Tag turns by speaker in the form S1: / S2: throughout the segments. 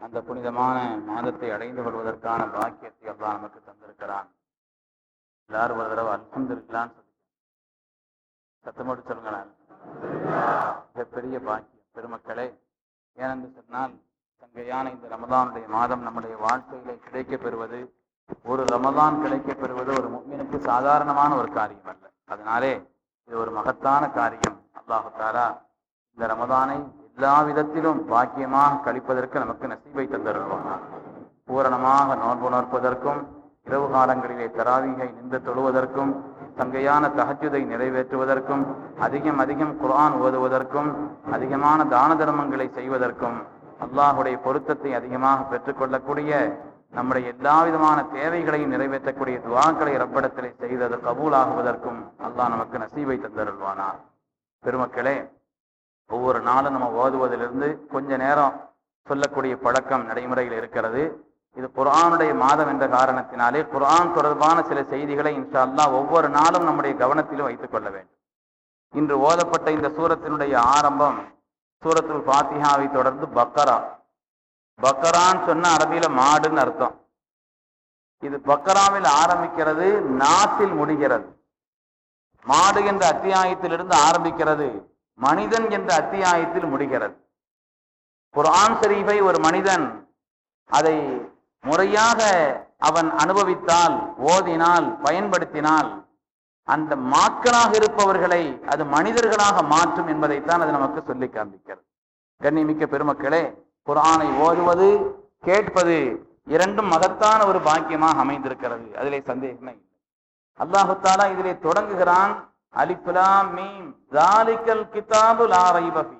S1: அந்த புனிதமான மாதத்தை அடைந்து கொள்வதற்கான பாக்கியத்தை அல்லாஹ் நமக்கு தந்திருக்கிறான் எல்லாரும் ஒரு தடவை அல்ஹம்துலில்லான்னு சொல்லி சத்தமோடு சொல்லுங்களேன் மிகப்பெரிய பாக்கியம் பெருமக்களே ஏனென்று சொன்னால் சங்கையான இந்த ரமதானுடைய மாதம் நம்முடைய வாழ்க்கையிலே கிடைக்கப் பெறுவது ஒரு ரமதான் கிடைக்கப் பெறுவது ஒரு முக்மீனுக்கு சாதாரணமான ஒரு காரியம் அல்ல அதனாலே இது ஒரு மகத்தான காரியம் அல்லாஹு தாலா இந்த ரமதானை எல்லா விதத்திலும் பாக்கியமாக கழிப்பதற்கு நமக்கு நசீபை தந்திருக்கிறோம் பூரணமாக நோன்பு நோற்பதற்கும் இரவு காலங்களிலே தராவிகை நின்று தொழுவதற்கும் சங்கையான தஹஜுதை நிறைவேற்றுவதற்கும் அதிகம் அதிகம் குர்ஆன் ஓதுவதற்கும் அதிகமான தான தர்மங்களை செய்வதற்கும் அல்லாஹுடைய பொருத்தத்தை அதிகமாக பெற்றுக்கொள்ளக்கூடிய நம்முடைய எல்லா விதமான தேவைகளையும் நிறைவேற்றக்கூடிய துவாக்களை ரப்படத்திலே செய்தது கபூலாகுவதற்கும் அல்லாஹ் நமக்கு நசீவை தந்தருள்வானார் பெருமக்களே ஒவ்வொரு நாளும் நம்ம ஓதுவதிலிருந்து கொஞ்ச நேரம் சொல்லக்கூடிய பழக்கம் நடைமுறையில் இருக்கிறது இது குர்ஆனுடைய மாதம் என்ற காரணத்தினாலே குர்ஆன் தொடர்பான சில செய்திகளை இன்ஷா அல்லாஹ் ஒவ்வொரு நாளும் நம்முடைய கவனத்திலும் வைத்துக் கொள்ள வேண்டும் இன்று ஓதப்பட்ட இந்த சூரத்தினுடைய ஆரம்பம் சூரத்துல் ஃபாத்திஹாவை தொடர்ந்து பக்கரா பக்கரான்னு சொன்ன அரபியில மாடுன்னு அர்த்தம் இது பக்கராவில் ஆரம்பிக்கிறது நாசில் முடிகிறது மாடு என்ற அத்தியாயத்திலிருந்து ஆரம்பிக்கிறது மனிதன் என்ற அத்தியாயத்தில் முடிகிறது குர்ஆன் ஷரீஃபை ஒரு மனிதன் அதை முறையாக அவன் அனுபவித்தால் ஓதினால் பயன்படுத்தினால் அந்த மாக்களாக இருப்பவர்களை அது மனிதர்களாக மாற்றும் என்பதைத்தான் அது நமக்கு சொல்லி காண்பிக்கிறது கண்ணிமிக்க பெருமக்களே குர்ஆனை ஓதுவது கேட்பது இரண்டும் மகத்தான ஒரு பாக்கியமாக அமைந்திருக்கிறது அதிலே சந்தேகமே இல்லை அல்லாஹு தாலா இதிலே தொடங்குகிறான் அலிப்லாம் மீம் ஜாலிக்கல் கிதாபு லா ரைப ஃபீ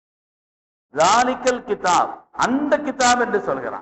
S1: ஜாலிக்கல் கிதாப் அந்த கிதாப் என்று சொல்கிறான்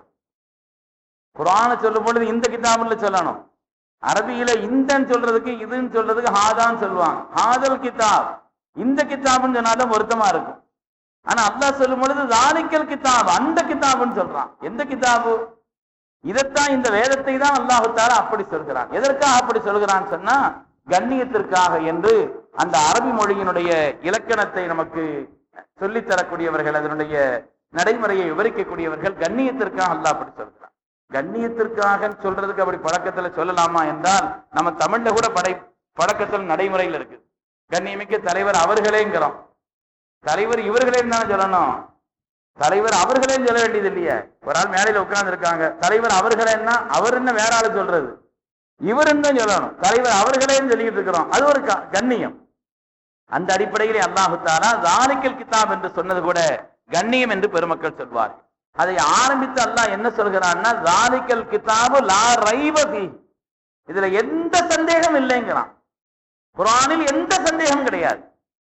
S1: குரானை சொல்லும் பொழுது இந்த கிதாப்ல சொல்லணும் அரபியில இந்தன்னு சொல்றதுக்கு இதுன்னு சொல்றதுக்கு ஹாதான்னு சொல்லுவாங்க ஹாதல் கிதாப் இந்த கிதாப்னு சொன்னாதான் பொருத்தமா இருக்கும் ஆனா அல்லாஹ் சொல்லும் பொழுது ஜாலிக்கல் கிதாப் அந்த கிதாப்னு சொல்றான் எந்த கிதாபு இதைத்தான் இந்த வேதத்தை தான் அல்லாஹு தாலா அப்படி சொல்கிறான் எதற்காக அப்படி சொல்கிறான்னு சொன்னா கண்ணியத்திற்காக என்று அந்த அரபி மொழியினுடைய இலக்கணத்தை நமக்கு சொல்லித் தரக்கூடியவர்கள் அதனுடைய நடைமுறையை விவரிக்கக்கூடியவர்கள் கண்ணியத்திற்காக அல்லாஹ் அப்படி சொல்கிறான் கண்ணியத்திற்காக சொல்றதுக்கு அப்படி பழக்கத்துல சொல்லலாமா என்றால் நம்ம தமிழ்ல கூட படை பழக்கத்தில் நடைமுறையில் இருக்கு கண்ணியமிக்க தலைவர் அவர்களேங்கிறோம் தலைவர் இவர்களே தானே சொல்லணும் தலைவர் அவர்களே சொல்ல வேண்டியது இல்லையே ஒரு ஆள் மேடையில உட்கார்ந்து இருக்காங்க தலைவர் அவர்களேன்னா அவர் என்ன வேற ஆளு சொல்றது இவருன்னு தான் சொல்லணும் தலைவர் அவர்களேன்னு சொல்லிட்டு இருக்கிறோம் அது ஒரு க- கண்ணியம் அந்த அடிப்படையிலே அல்லாஹு தாலா ஜாலிக்கல் கிதாப் என்று சொன்னது கூட கண்ணியம் என்று பெருமக்கள் சொல்வார்கள் அதை ஆரம்பித்து அல்லாஹ் என்ன சொல்கிறான்னா ஜாலிக்கல் கிதாபு லா ரைப ஃபீஹ். இதுல எந்த சந்தேகம் இல்லைங்கிறான் குர்ஆனில் எந்த சந்தேகம் கிடையாது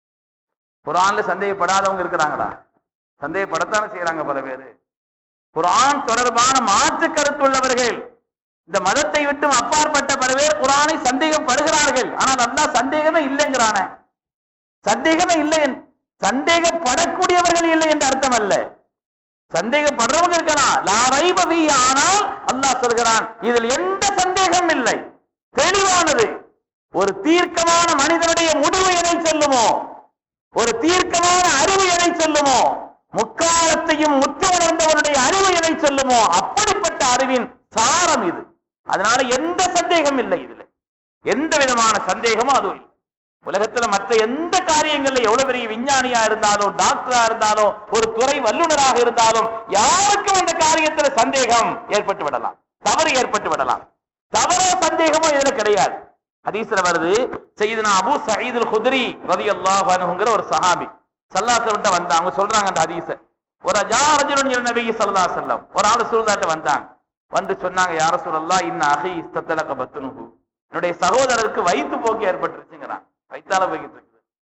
S1: குர்ஆன்ல சந்தேகப்படாதவங்க இருக்கிறாங்களா சந்தேகப்படத்தானே செய்யறாங்க பல பேரு குர்ஆன் தொடர்பான மாற்று கருத்துள்ளவர்கள் இந்த மதத்தை விட்டும் அப்பாற்பட்ட பல பேர் குர்ஆனை சந்தேகப்படுகிறார்கள் ஆனால் அல்லாஹ் சந்தேகமே இல்லைங்கிறானே சந்தேகமே இல்லை என்- சந்தேகப்படக்கூடியவர்கள் இல்லை என்று அர்த்தம் அல்ல சந்தேகப்படுறவங்க இருக்கலாம் லா ரைப ஃபீஹி. ஆனால் அல்லாஹ் சொல்கிறான் இதில் எந்த சந்தேகம் இல்லை தெளிவானது ஒரு தீர்க்கமான மனிதனுடைய முடிவு எதை சொல்லுமோ ஒரு தீர்க்கமான அறிவு எதை சொல்லுமோ முக்காலத்தையும் முற்ற உணர்ந்தவனுடைய அறிவு எதை சொல்லுமோ அப்படிப்பட்ட அறிவின் சாரம் இது அதனால எந்த சந்தேகம் இல்லை இதுல எந்த விதமான சந்தேகமும் அதுவும் இல்லை உலகத்துல மற்ற எந்த காரியங்கள்ல எவ்வளவு பெரிய விஞ்ஞானியா இருந்தாலும் டாக்டரா இருந்தாலும் ஒரு துறை வல்லுநராக இருந்தாலும் யாருக்கும் அந்த காரியத்துல சந்தேகம் ஏற்பட்டு விடலாம் தவறு ஏற்பட்டு விடலாம் தவறோ சந்தேகமோ இதுல கிடையாது ஹதீஸ்ல வருது செய்தனா அபு சயீதுல் குதிரி ரலியல்லாஹு அன்ஹுங்கிற ஒரு சஹாபி சல்லாசல் விட்ட வந்தாங்க அவங்க சொல்றாங்க அந்த ஹதீஸ ஒரு அஜாரஜுன் நபி ஸல்லல்லாஹு அலைஹி வஸல்லம் ஒரு ஆளு சூழ்நாட்ட வந்தாங்க வந்து சொன்னாங்க யார சொல்லலாம் இன்ன அகி இஸ்தத்தலக பத்துனுகு என்னுடைய சகோதரருக்கு வயிற்று போக்கு ஏற்பட்டுருச்சுங்கிறான் வயிற்றால போய்கிட்டு இருக்குது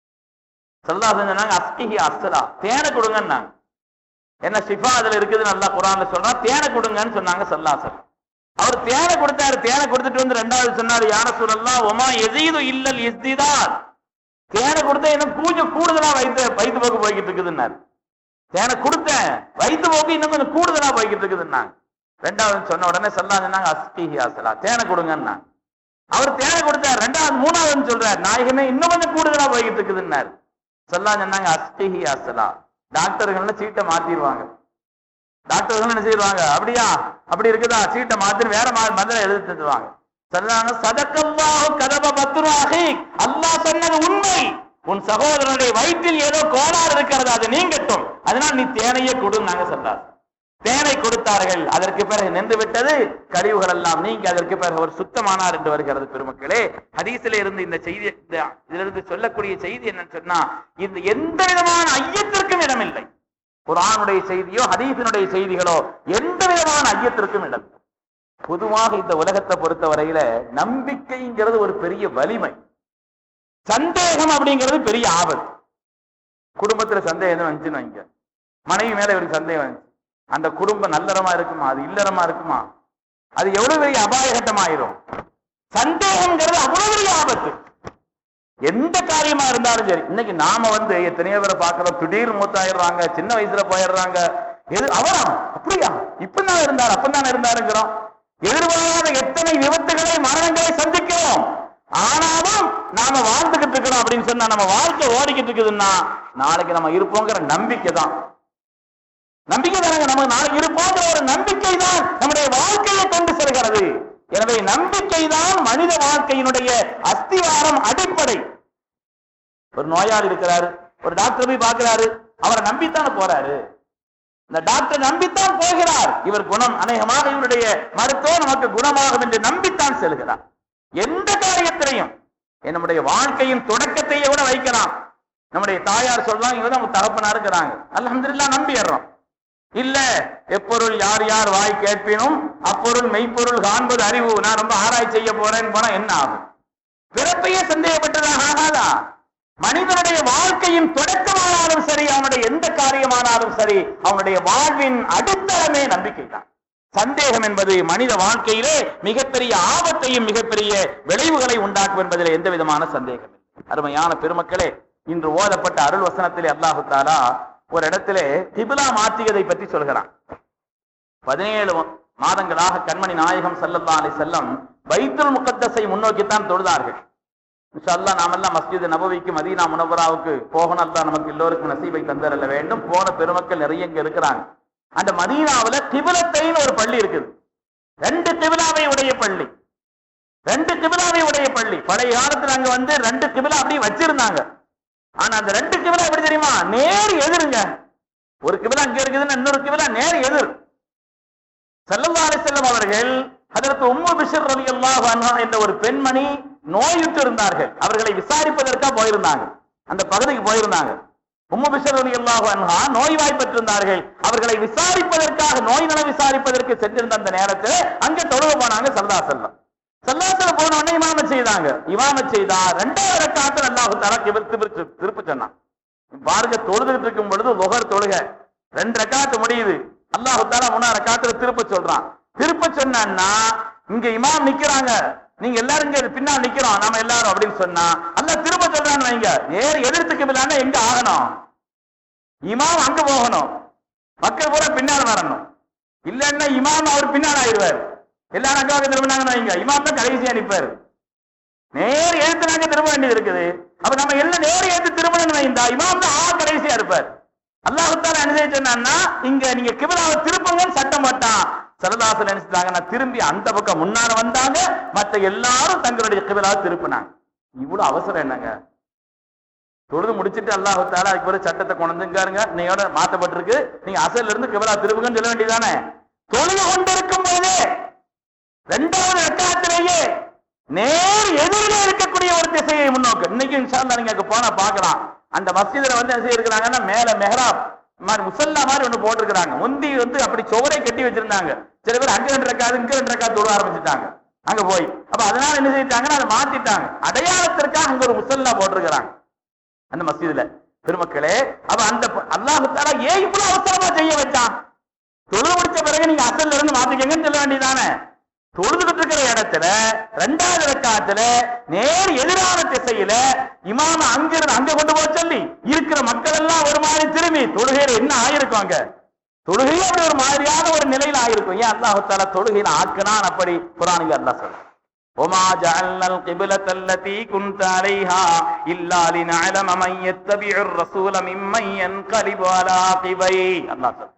S1: சல்லாசன் சொன்னாங்க அஸ்கிஹி அஸ்ஸலா தேனை கொடுங்கன்னாங்க என்ன ஷிஃபா அதுல இருக்குதுன்னு நல்லா குரான்ல சொல்றான் தேனை கொடுங்கன்னு சொன்னாங்க சல்லாசன் அவர் தேனை கொடுத்தாரு தேனை கொடுத்துட்டு வந்து ரெண்டாவது சொன்னாரு யார சொல்லலாம் ஒமா எதீது இல்லல் இஸ்திதான் தேனை கொடுத்தா இன்னும் கொஞ்சம் கூடுதலா வயிற்று வயிற்று போக்கு போய்கிட்டு இருக்குதுன்னாரு தேனை கொடுத்தேன் வயிற்று போக்கு இன்னும் கொஞ்சம் கூடுதலா போய்கிட்டு இருக்குதுன்னாங்க ரெண்டாவது சொன்ன உடனே சொல்லா சொன்னாங்க அஸ்திஹி அஸ்ஸலா தேனை கொடுங்கன்னாங்க அவர் தேவை கொடுத்தார் ரெண்டாவது மூணாவது சொல்றார் நாயகமே இன்னும் கொஞ்சம் கூடுதலா போய்கிட்டு இருக்குதுன்னாரு சொல்லா சொன்னாங்க அஸ்திஹி அஸ்ஸலா டாக்டர்கள்ல சீட்டை மாத்திடுவாங்க டாக்டர்கள் என்ன செய்வாங்க அப்படியா அப்படி இருக்குதா சீட்டை மாத்தின்னு வேற மா- மதுரை எழுதி தந்துருவாங்க சொல்றாங்க சதக்கல்லாஹு கதப பத்ருவாகி அல்லாஹ் சொன்னது உண்மை உன் சகோதரனுடைய வயிற்றில் ஏதோ கோளாறு இருக்கிறது அது நீங்கட்டும் அதனால் நீ தேனையே கொடு நாங்க சொல்றாரு தேனை கொடுத்தார்கள் அதற்கு பிறகு நின்று விட்டது கழிவுகள் எல்லாம் நீங்கி அதற்கு பிறகு அவர் சுத்தமானார் என்று வருகிறது பெருமக்களே ஹதீஸிலே இருந்து இந்த செய்தி இந்த இதிலிருந்து சொல்லக்கூடிய செய்தி என்னன்னு சொன்னா இந்த எந்த விதமான ஐயத்திற்கும் இடமில்லை குர்ஆனுடைய செய்தியோ ஹதீஸினுடைய செய்திகளோ எந்த விதமான ஐயத்திற்கும் இடம் இல்லை. பொதுவாக இந்த உலகத்தை பொறுத்தவரையில நம்பிக்கைங்கிறது ஒரு பெரிய வலிமை சந்தேகம் அப்படிங்கிறது பெரிய ஆபத்து குடும்பத்துல சந்தேகம் வந்துச்சுன்னு வைங்க மனைவி மேல இவருக்கு சந்தேகம் வந்துச்சு அந்த குடும்பம் நல்லறமா இருக்குமா அது இல்லறமா இருக்குமா அது எவ்வளவு பெரிய அபாயகட்டமாயிரும் சந்தேகம்ங்கிறது அவ்வளவு பெரிய ஆபத்து எந்த காரியமா இருந்தாலும் சரி இன்னைக்கு நாம வந்து எத்தனையோ பேரை பார்க்கிறோம் திடீர் மூத்தாயிடுறாங்க சின்ன வயசுல போயிடுறாங்க எது அவரா அப்படியா இப்பதான் இருந்தார் அப்பதான் இருந்தாருங்கிறோம் எதிர்பாராத எத்தனை விபத்துகளை மரணங்களை சந்திக்கிறோம் ஆனாலும் நாம வாழ்ந்துகிட்டு இருக்கிறோம் அப்படின்னு சொன்னா நம்ம வாழ்க்கை ஓடிக்கிட்டு இருக்குதுன்னா நாளைக்கு நம்ம இருப்போங்கிற நம்பிக்கை தான் நம்பிக்கை தானங்க நம்ம நாளைக்கு இருப்போங்கிற ஒரு நம்பிக்கை தான் நம்முடைய வாழ்க்கையை கொண்டு செல்கிறது எனவே நம்பிக்கை தான் மனித வாழ்க்கையினுடைய அஸ்திவாரம் அடிப்படை ஒரு நோயாளி இருக்கிறாரு ஒரு டாக்டர் போய் பார்க்கிறாரு அவரை நம்பித்தானே போறாரு இந்த டாக்டர் நம்பித்தான் போகிறார் இவர் குணம் அநேகமாக இவருடைய மருத்துவம் நமக்கு குணமாகும் என்று நம்பித்தான் செல்கிறார் எந்த காரியத்திலையும் நம்முடைய வாழ்க்கையின் தொடக்கத்தையே கூட வைக்கலாம் நம்முடைய தாயார் சொல்றாங்க இவங்க நம்ம தகப்பனா இருக்கிறாங்க அல்ஹம்துலில்லாஹ் நம்பிடுறோம் இல்ல எப்பொருள் யார் யார் வாய் கேட்பினும் அப்பொருள் மெய்ப்பொருள் காண்பது அறிவு நான் ரொம்ப ஆராய்ச்சி செய்ய போறேன்னு போனா என்ன ஆகும் பிறப்பையே சந்தேகப்பட்டதாக ஆகாதா மனிதனுடைய வாழ்க்கையின் தொடக்கமானாலும் சரி அவனுடைய எந்த காரியமானாலும் சரி அவனுடைய வாழ்வின் அடித்தளமே நம்பிக்கை தான் சந்தேகம் என்பது மனித வாழ்க்கையிலே மிகப்பெரிய ஆபத்தையும் மிகப்பெரிய விளைவுகளை உண்டாக்கும் என்பதில் எந்த விதமான சந்தேகம் இல்லை அருமையான பெருமக்களே இன்று ஓதப்பட்ட அருள் வசனத்திலே அல்லாஹு தாலா ஒரு இடத்திலே திபிலா மாற்றியதை பற்றி சொல்கிறான் பதினேழு மாதங்களாக கண்மணி நாயகம் ஸல்லல்லாஹு அலைஹி செல்லம் பைத்துல் முகத்தஸை முன்னோக்கித்தான் தொழுதார்கள் இன்ஷா நாமெல்லாம் மஸ்ஜித் நபவிக்கு மதீனா முனவராவுக்கு போகணும் அல்லாஹ் நமக்கு எல்லோருக்கும் நசீபை தந்தரல வேண்டும் போன பெருமக்கள் நிறைய இங்க இருக்கிறாங்க அந்த மதீனாவுல திபிலத்தைன்னு ஒரு பள்ளி இருக்குது ரெண்டு திபிலாவை உடைய பள்ளி ரெண்டு கிபிலாவை உடைய பள்ளி பழைய காலத்துல அங்க வந்து ரெண்டு கிபிலா அப்படியே வச்சிருந்தாங்க ஆனா அந்த ரெண்டு கிபிலா எப்படி தெரியுமா நேர் எதிருங்க ஒரு கிபிலா அங்க இருக்குதுன்னா இன்னொரு கிபிலா நேர் எதிர் ஸல்லல்லாஹு அலைஹி வஸல்லம் அவர்கள் ஹதரத் உம்மு பிஷர் ரலியல்லாஹு அன்ஹா என்ற ஒரு பெண்மணி நோயுற்று இருந்தார்கள் அவர்களை விசாரிப்பதற்காக போயிருந்தாங்க அந்த பகுதிக்கு போயிருந்தாங்க உம்மு பிஷர் ரலியல்லாஹு அன்ஹா நோய்வாய்ப்பட்டிருந்தார்கள் அவர்களை விசாரிப்பதற்காக நோய் நல விசாரிப்பதற்கு சென்றிருந்த அந்த நேரத்தில் அங்க தொழுக போனாங்க சல்லா செல்லம் சல்லாசல போன உடனே இமாம செய்தாங்க இமாம செய்தா ரெண்டாவது ரக்காத்துல அல்லாஹு தலா திருப்பி திருப்பி சொன்னான் பாருங்க தொழுதுகிட்டு இருக்கும் பொழுது லுகர் தொழுக ரெண்டு ரக்காத்து முடியுது அல்லாஹு தாலா மூணா ரக்காத்துல திருப்ப சொல்றான் திருப்ப சொன்னான்னா இங்க இமாம் நிக்கிறாங்க நீங்க எல்லாரும் இங்க பின்னால் நிக்கிறோம் நாம எல்லாரும் அப்படின்னு சொன்னா அல்லாஹ் திரும்ப சொல்றான்னு வைங்க நேர் எதிர்த்துக்கு பின்னால எங்க ஆகணும் இமாம் அங்க போகணும் மக்கள் பூரா பின்னால் வரணும் இல்லன்னா இமாம் அவர் பின்னால் ஆயிடுவார் எல்லாரும் அக்காவுக்கு திரும்பினாங்கன்னு வைங்க இமாம் தான் கடைசியா நிப்பாரு நேர் எழுத்து நாங்க திரும்ப வேண்டியது இருக்குது அப்ப நம்ம எல்லாம் நேர் எழுத்து திரும்பணும்னு வைந்தா இமாம் தான் ஆ கடைசியா இருப்பார் அல்லாஹுத்தால அனுசரிச்சா இங்க நீங்க கிபிலாவை திருப்புங்கன்னு சட்டம் போட்டான் சரதாசன் நினைச்சிட்டாங்க நான் திரும்பி அந்த பக்கம் முன்னால வந்தாங்க மத்த எல்லாரும் தங்களுடைய கிபிலாவை திருப்பினாங்க இவ்வளவு அவசரம் என்னங்க தொழுது முடிச்சிட்டு அல்லாஹு தாலா அதுக்கு பிறகு சட்டத்தை கொண்டுங்காருங்க நீயோட மாத்தப்பட்டிருக்கு நீங்க அசல்ல இருந்து கிபிலா திருப்புங்கன்னு சொல்ல வேண்டியதானே தொழுது கொண்டிருக்கும் போதே ரெண்டாவது ரக்காத்திலேயே நேர் எதிரிலே இருக்கக்கூடிய ஒரு திசையை முன்னோக்கு இன்னைக்கு இன்ஷால்லா நீங்க அங்க போனா பார்க்கலாம் அந்த மஸ்ஜிதுல வந்து என்ன செய்யிருக்கிறாங்கன்னா மேல மெஹராப் மாதிரி முசல்லா மாதிரி ஒண்ணு போட்டிருக்கிறாங்க முந்தி வந்து அப்படி சுவரை கட்டி வச்சிருந்தாங்க சில பேர் அங்க ரெண்டு ரக்காது இங்க ரெண்டு ரக்கா தொழ ஆரம்பிச்சுட்டாங்க அங்க போய் அப்ப அதனால என்ன செஞ்சிட்டாங்கன்னா அதை மாத்திட்டாங்க அடையாளத்திற்காக அங்க ஒரு முசல்லா போட்டிருக்கிறாங்க அந்த மஸ்ஜிதுல பெருமக்களே அப்ப அந்த அல்லாஹு தாலா ஏன் இவ்வளவு அவசரமா செய்ய வச்சான் தொழுது முடிச்ச பிறகு நீங்க அசல்ல இருந்து மாத்திக்கங்கன்னு சொல்ல வேண்டியதானே தொழுதுகிட்டு இருக்கிற இடத்துல ரெண்டாவது ரக்காத்துல நேர் எதிரான திசையில இமாம அங்கிருந்து அங்க கொண்டு போக சொல்லி இருக்கிற மக்கள் எல்லாம் ஒரு மாதிரி திரும்பி தொழுகையில என்ன ஆயிருக்கும் அங்க தொழுகையும் அப்படி ஒரு மாதிரியான ஒரு நிலையில ஆயிருக்கும் ஏன் அல்லாஹு தாலா தொழுகையில ஆக்கினான் அப்படி குரானில் அல்லாஹ் சொல்ற وما جعلنا القبلة التي كنت عليها إلا لنعلم من يتبع الرسول ممن ينقلب على عقبيه الله சொல்ற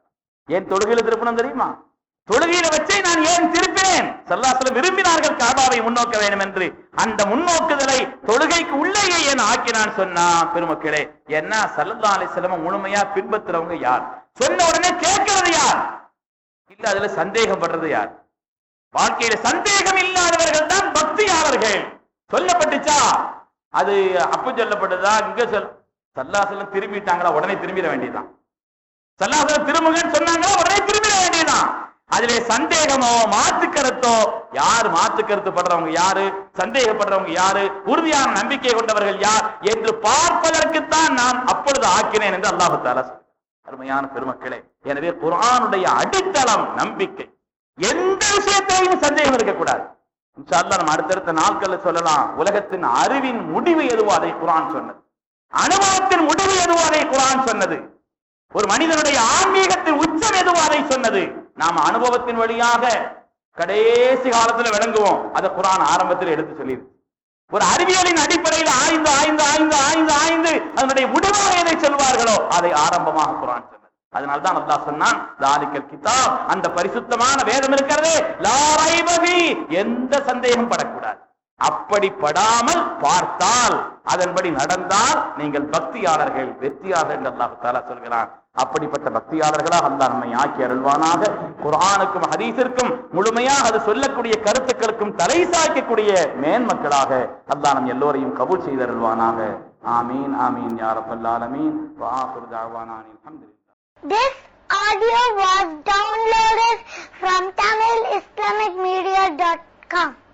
S1: ஏன் தொழுகையில திருப்பணும் தெரியுமா தொழுகையில வச்சே நான் ஏன் திருப்பினேன் சல்லாசல விரும்பினார்கள் காபாவை முன்னோக்க வேண்டும் என்று அந்த முன்னோக்குதலை தொழுகைக்கு உள்ளேயே ஏன் ஆக்கினான் சொன்னா பெருமக்களே என்ன சல்லல்லா அலிஸ்லம முழுமையா பின்பற்றுறவங்க யார் சொன்ன உடனே கேட்கிறது யார் இல்ல அதுல சந்தேகப்படுறது யார் வாழ்க்கையில சந்தேகம் இல்லாதவர்கள் தான் பக்தியாளர்கள் சொல்லப்பட்டுச்சா அது அப்ப சொல்லப்பட்டதா இங்க சொல் சல்லாசலம் திரும்பிட்டாங்களா உடனே திரும்பிட வேண்டியதுதான் சல்லாசலம் திரும்புங்கன்னு சொன்னாங்களா உடனே திரும்பிட வேண்டியதுதான் அதிலே சந்தேகமோ மாற்று கருத்தோ யார் மாற்று கருத்து படுறவங்க யாரு சந்தேகப்படுறவங்க யாரு உறுதியான நம்பிக்கை கொண்டவர்கள் யார் என்று பார்ப்பதற்குத்தான் நான் அப்பொழுது ஆக்கினேன் என்று அல்லாஹு தாலா சொல்றார். அருமையான பெருமக்களே எனவே குர்ஆனுடைய அடித்தளம் நம்பிக்கை எந்த விஷயத்தையும் சந்தேகம் இருக்கக்கூடாது இன்ஷா அல்லாஹ் நம்ம அடுத்தடுத்த நாட்கள்ல சொல்லலாம் உலகத்தின் அறிவின் முடிவு எதுவோ அதை குர்ஆன் சொன்னது அனுபவத்தின் முடிவு எதுவோ அதை குர்ஆன் சொன்னது ஒரு மனிதனுடைய ஆன்மீகத்தின் உச்சம் எதுவோ அதை சொன்னது நாம் அனுபவத்தின் வழியாக கடைசி காலத்துல விளங்குவோம் அதை குர்ஆன் ஆரம்பத்தில் எடுத்து சொல்லியிருக்கு ஒரு அறிவியலின் அடிப்படையில் ஆய்ந்து ஆய்ந்து ஆய்ந்து ஆய்ந்து ஆய்ந்து அதனுடைய முடிவாக எதை சொல்வார்களோ அதை ஆரம்பமாக குரான் சொன்னது அதனால தான் அல்லாஹ் சொன்னான் தாலிக்கல் கிதாப் அந்த பரிசுத்தமான வேதம் இருக்கிறதே லா ரைப ஃபீ, எந்த சந்தேகம் படக்கூடாது அப்படி படாமல் பார்த்தால் அதன்படி நடந்தால் நீங்கள் பக்தியாளர்கள் வெற்றியாளர்கள் என்று அல்லாஹ் தாலா சொல்கிறான் அப்படிப்பட்ட பக்தியாளர்களாக அல்லாஹ் நம்மை ஆக்கி அருள்வானாக குர்ஆனுக்கும் ஹதீஸிற்கும் முழுமையாக அது சொல்லக்கூடிய கருத்துக்களுக்கும் தலை சாய்க்கக்கூடிய மேன்மக்களாக அல்லாஹ் நம் எல்லோரையும் கபூல் செய்து அருள்வானாக ஆமீன் ஆமீன் யா ரப்பல் ஆலமீன் வா ஆகிரு தஅவானா Anil ஹம்துலில்லாஹ்
S2: This audio was downloaded from TamilIslamicMedia.com.